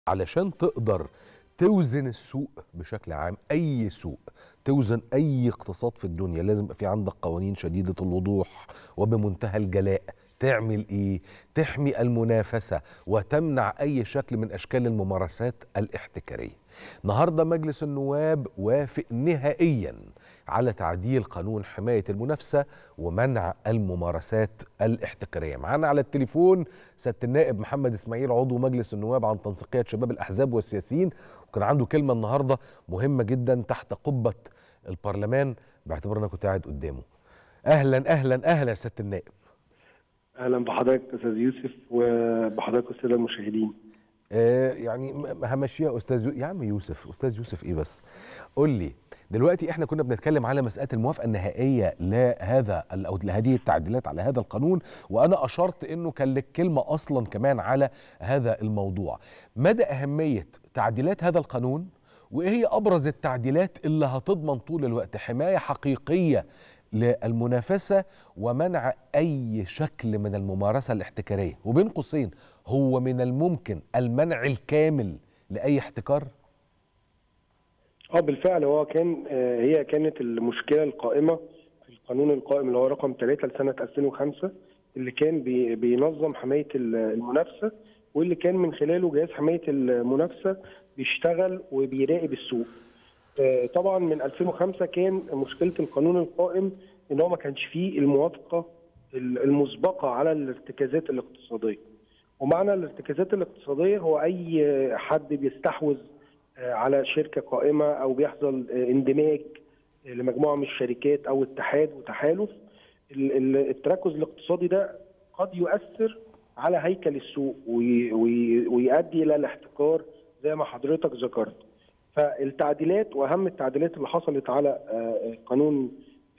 علشان تقدر توزن السوق بشكل عام اي سوق توزن اي اقتصاد في الدنيا لازم يبقى في عندك قوانين شديده الوضوح وبمنتهى الجلاء تعمل ايه تحمي المنافسه وتمنع اي شكل من اشكال الممارسات الاحتكاريه النهارده مجلس النواب وافق نهائيا على تعديل قانون حمايه المنافسه ومنع الممارسات الاحتكاريه معانا على التليفون سياده النائب محمد اسماعيل عضو مجلس النواب عن تنسيقيه شباب الاحزاب والسياسيين وكان عنده كلمه النهارده مهمه جدا تحت قبه البرلمان باعتبار انا كنت قاعد قدامه اهلا اهلا اهلا يا سياده النائب اهلا بحضرتك استاذ يوسف وبحضرتك الساده المشاهدين آه يعني م- همشيها استاذ يو... يا عم يوسف استاذ يوسف ايه بس قول لي دلوقتي احنا كنا بنتكلم على مساله الموافقه النهائيه لهذا ال- او لهذه التعديلات على هذا القانون وانا اشرت انه كان لك كلمه اصلا كمان على هذا الموضوع مدى اهميه تعديلات هذا القانون وايه هي ابرز التعديلات اللي هتضمن طول الوقت حمايه حقيقيه للمنافسه ومنع اي شكل من الممارسه الاحتكاريه وبين قوسين هو من الممكن المنع الكامل لاي احتكار اه بالفعل هو كان آه، هي كانت المشكله القائمه في القانون القائم اللي هو رقم 3 لسنه 2005 اللي كان بي- بينظم حمايه ال- المنافسه واللي كان من خلاله جهاز حمايه المنافسه بيشتغل وبيراقب السوق. آه، طبعا من 2005 كان مشكله القانون القائم ان هو ما كانش فيه الموافقه المسبقه على الارتكازات الاقتصاديه. ومعنى الارتكازات الاقتصاديه هو اي حد بيستحوذ آه، على شركه قائمه او بيحصل آه، اندماج آه، لمجموعه من الشركات او اتحاد وتحالف ال- ال- التركز الاقتصادي ده قد يؤثر على هيكل السوق وي- وي- ويؤدي الى الاحتكار زي ما حضرتك ذكرت. فالتعديلات واهم التعديلات اللي حصلت على آه، قانون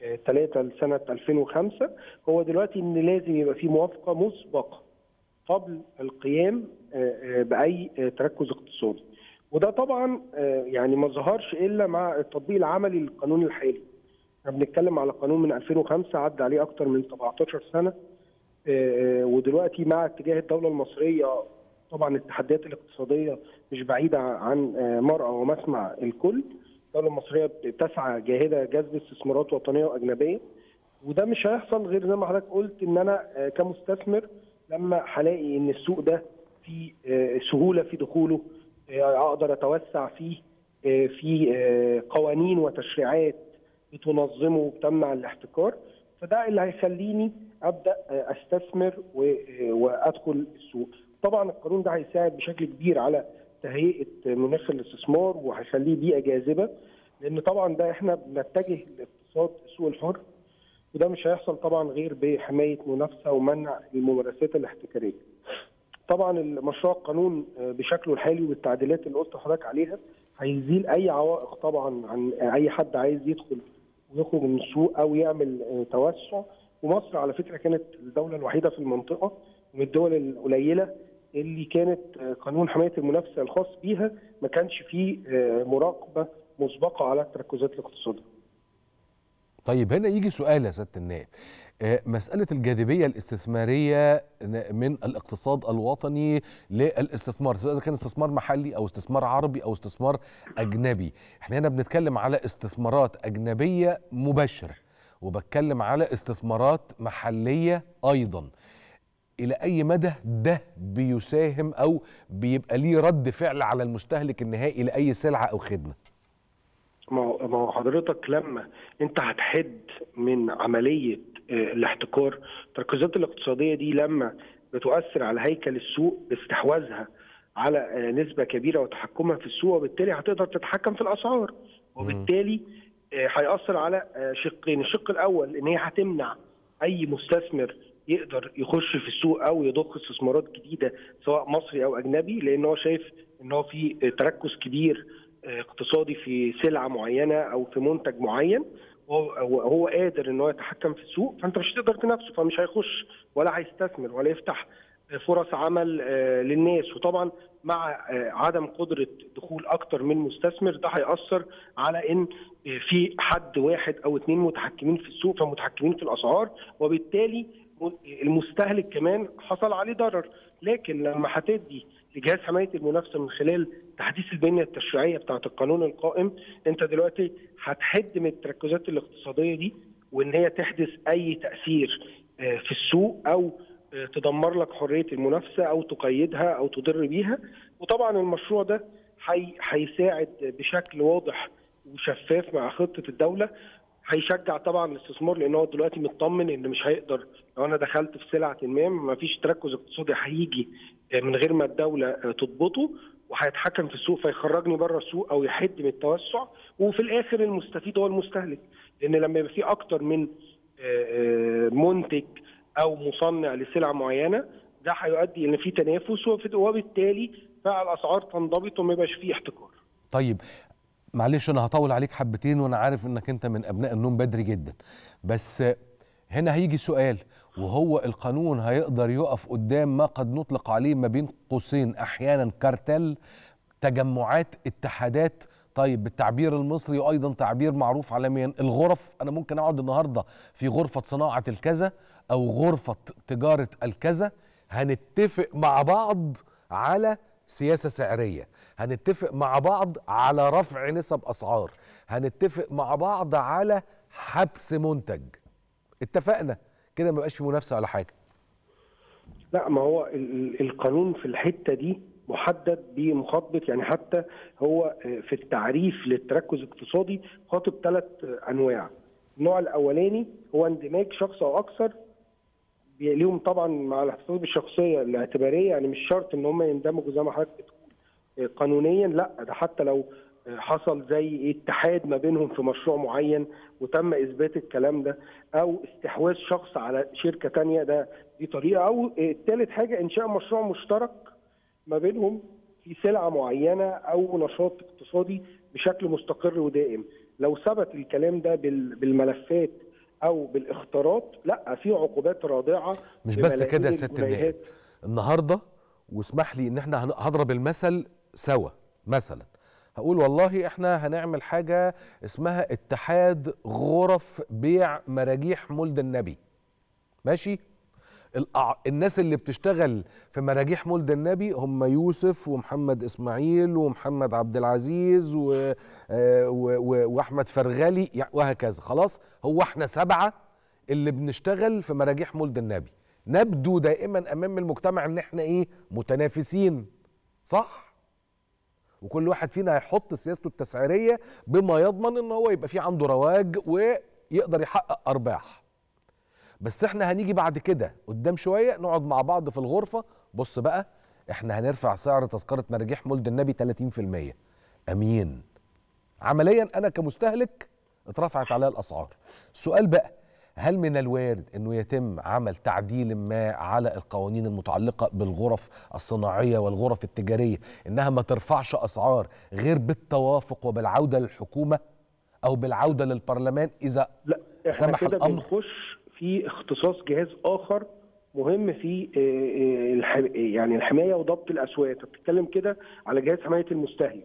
3 لسنه 2005 هو دلوقتي ان لازم يبقى في موافقه مسبقه قبل القيام آه، آه، باي آه، تركز اقتصادي. وده طبعا آه، يعني ما ظهرش الا مع التطبيق العملي للقانون الحالي. احنا بنتكلم على قانون من 2005 عدى عليه اكتر من 17 سنه آه، ودلوقتي مع اتجاه الدوله المصريه طبعا التحديات الاقتصاديه مش بعيده عن آه، مرأى ومسمع الكل. الدوله المصريه بتسعى جاهده جذب استثمارات وطنيه واجنبيه وده مش هيحصل غير زي ما حضرتك قلت ان انا آه، كمستثمر لما هلاقي ان السوق ده في آه، سهوله في دخوله آه، اقدر اتوسع فيه آه، في آه، قوانين وتشريعات بتنظمه وبتمنع الاحتكار فده اللي هيخليني ابدا آه، استثمر و- آه، وادخل السوق طبعا القانون ده هيساعد بشكل كبير على تهيئه مناخ الاستثمار وهيخليه بيئه جاذبه لان طبعا ده احنا بنتجه لاقتصاد السوق الحر وده مش هيحصل طبعا غير بحمايه منافسه ومنع الممارسات الاحتكاريه. طبعا المشروع القانون آه، بشكله الحالي والتعديلات اللي قلت لحضرتك عليها هيزيل اي عوائق طبعا عن اي حد عايز يدخل ويخرج من السوق او يعمل آه، توسع ومصر على فكره كانت الدوله الوحيده في المنطقه من الدول القليله اللي كانت آه، قانون حمايه المنافسه الخاص بيها ما كانش فيه آه، مراقبه مسبقه على التركزات الاقتصاديه. طيب هنا يجي سؤال يا سياده النائب آه، مساله الجاذبيه الاستثماريه ن- من الاقتصاد الوطني للاستثمار سواء اذا كان استثمار محلي او استثمار عربي او استثمار اجنبي احنا هنا بنتكلم على استثمارات اجنبيه مباشره وبتكلم على استثمارات محليه ايضا الى اي مدى ده بيساهم او بيبقى ليه رد فعل على المستهلك النهائي لاي سلعه او خدمه ما هو ما هو حضرتك لما انت هتحد من عمليه آه، الاحتكار التركيزات الاقتصاديه دي لما بتؤثر على هيكل السوق باستحواذها على آه، نسبه كبيره وتحكمها في السوق وبالتالي هتقدر تتحكم في الاسعار وبالتالي آه، هيأثر على آه، شقين الشق الاول ان هي هتمنع اي مستثمر يقدر يخش في السوق او يضخ استثمارات جديده سواء مصري او اجنبي لان هو شايف ان هو في آه، تركز كبير آه، اقتصادي في سلعه معينه او في منتج معين وهو هو قادر ان هو يتحكم في السوق فانت مش هتقدر تنافسه فمش هيخش ولا هيستثمر ولا يفتح آه، فرص عمل آه، للناس وطبعا مع آه، عدم قدره دخول اكتر من مستثمر ده هياثر على ان آه، في حد واحد او اثنين متحكمين في السوق فمتحكمين في الاسعار وبالتالي المستهلك كمان حصل عليه ضرر لكن لما هتدي لجهاز حمايه المنافسه من خلال تحديث البنيه التشريعيه بتاعه القانون القائم انت دلوقتي هتحد من التركزات الاقتصاديه دي وان هي تحدث اي تاثير في السوق او تدمر لك حريه المنافسه او تقيدها او تضر بيها وطبعا المشروع ده هيساعد بشكل واضح وشفاف مع خطه الدوله هيشجع طبعا الاستثمار لان هو دلوقتي مطمن ان مش هيقدر لو انا دخلت في سلعه ما ما فيش تركز اقتصادي هيجي من غير ما الدوله تضبطه وهيتحكم في السوق فيخرجني بره السوق او يحد من التوسع وفي الاخر المستفيد هو المستهلك لان لما يبقى في اكتر من منتج او مصنع لسلعه معينه ده هيؤدي ان في تنافس وبالتالي فالاسعار تنضبط وما يبقاش فيه احتكار. طيب معلش انا هطول عليك حبتين وانا عارف انك انت من ابناء النوم بدري جدا بس هنا هيجي سؤال وهو القانون هيقدر يقف قدام ما قد نطلق عليه ما بين قوسين احيانا كارتل تجمعات اتحادات طيب بالتعبير المصري وايضا تعبير معروف عالميا الغرف انا ممكن اقعد النهارده في غرفه صناعه الكذا او غرفه تجاره الكذا هنتفق مع بعض على سياسه سعريه هنتفق مع بعض على رفع نسب اسعار هنتفق مع بعض على حبس منتج اتفقنا كده ما بقاش في منافسه ولا حاجه لا ما هو القانون في الحته دي محدد بمخاطبه يعني حتى هو في التعريف للتركز الاقتصادي خاطب ثلاث انواع النوع الاولاني هو اندماج شخص او اكثر ليهم طبعا مع الاحتفاظ بالشخصيه الاعتباريه يعني مش شرط ان هم يندمجوا زي ما حضرتك بتقول قانونيا لا ده حتى لو حصل زي اتحاد ما بينهم في مشروع معين وتم اثبات الكلام ده او استحواذ شخص على شركه ثانيه ده دي طريقه او ثالث حاجه انشاء مشروع مشترك ما بينهم في سلعه معينه او نشاط اقتصادي بشكل مستقر ودائم لو ثبت الكلام ده بالملفات او بالاختارات لا في عقوبات رادعه مش بس كده يا سياده النائب النهارده واسمح لي ان احنا هضرب المثل سوا مثلا هقول والله احنا هنعمل حاجه اسمها اتحاد غرف بيع مراجيح مولد النبي ماشي الناس اللي بتشتغل في مراجيح مولد النبي هم يوسف ومحمد اسماعيل ومحمد عبد العزيز و... و... واحمد فرغلي وهكذا خلاص هو احنا سبعه اللي بنشتغل في مراجيح مولد النبي نبدو دائما امام المجتمع ان احنا ايه متنافسين صح وكل واحد فينا هيحط سياسته التسعيريه بما يضمن ان هو يبقى في عنده رواج ويقدر يحقق ارباح بس احنا هنيجي بعد كده قدام شويه نقعد مع بعض في الغرفه بص بقى احنا هنرفع سعر تذكره مراجيح مولد النبي 30% امين عمليا انا كمستهلك اترفعت عليا الاسعار السؤال بقى هل من الوارد انه يتم عمل تعديل ما على القوانين المتعلقه بالغرف الصناعيه والغرف التجاريه انها ما ترفعش اسعار غير بالتوافق وبالعوده للحكومه او بالعوده للبرلمان اذا لا احنا سمح كده الامر بنخش في اختصاص جهاز اخر مهم في يعني الحمايه وضبط الاسواق انت بتتكلم كده على جهاز حمايه المستهلك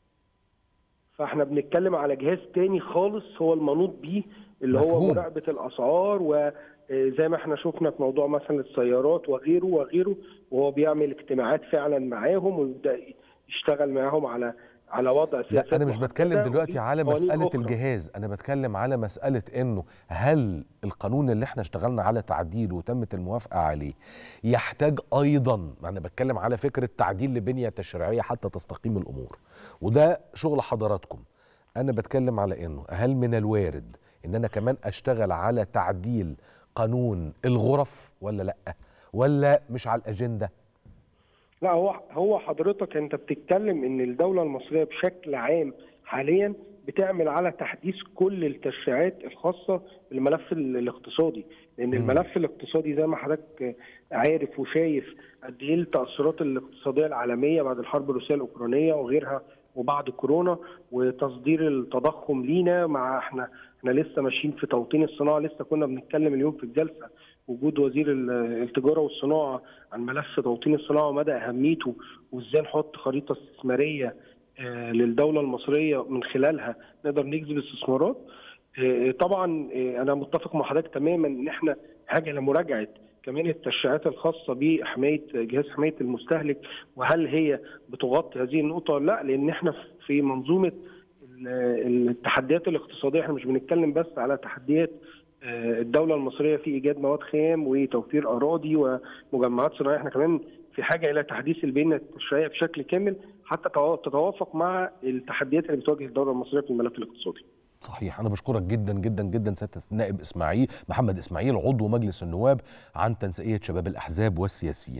فاحنا بنتكلم على جهاز تاني خالص هو المنوط بيه اللي مفهوم. هو مراقبه الاسعار وزي ما احنا شفنا في موضوع مثلا السيارات وغيره وغيره وهو بيعمل اجتماعات فعلا معاهم ويبدا يشتغل معاهم على على وضع لا انا مش بتكلم دلوقتي على مساله أخرى. الجهاز انا بتكلم على مساله انه هل القانون اللي احنا اشتغلنا على تعديله وتمت الموافقه عليه يحتاج ايضا انا بتكلم على فكره تعديل لبنيه تشريعيه حتى تستقيم الامور وده شغل حضراتكم انا بتكلم على انه هل من الوارد ان انا كمان اشتغل على تعديل قانون الغرف ولا لا ولا مش على الاجنده لا هو هو حضرتك انت بتتكلم ان الدوله المصريه بشكل عام حاليا بتعمل على تحديث كل التشريعات الخاصه بالملف الاقتصادي لان الملف الاقتصادي زي ما حضرتك عارف وشايف قد ايه التاثرات الاقتصاديه العالميه بعد الحرب الروسيه الاوكرانيه وغيرها وبعد كورونا وتصدير التضخم لينا مع احنا احنا لسه ماشيين في توطين الصناعه لسه كنا بنتكلم اليوم في الجلسه وجود وزير التجاره والصناعه عن ملف توطين الصناعه ومدى اهميته وازاي نحط خريطه استثماريه للدوله المصريه من خلالها نقدر نجذب استثمارات طبعا انا متفق مع حضرتك تماما ان احنا حاجه لمراجعه كمان التشريعات الخاصه بحمايه جهاز حمايه المستهلك وهل هي بتغطي هذه النقطه؟ لا لان احنا في منظومه التحديات الاقتصاديه احنا مش بنتكلم بس على تحديات الدوله المصريه في ايجاد مواد خام وتوفير اراضي ومجمعات صناعيه احنا كمان في حاجه الى تحديث البنيه التشريعيه بشكل كامل حتى تتوافق مع التحديات اللي بتواجه الدوله المصريه في الملف الاقتصادي. صحيح انا بشكرك جدا جدا جدا سياده النائب اسماعيل محمد اسماعيل عضو مجلس النواب عن تنسيقيه شباب الاحزاب والسياسيين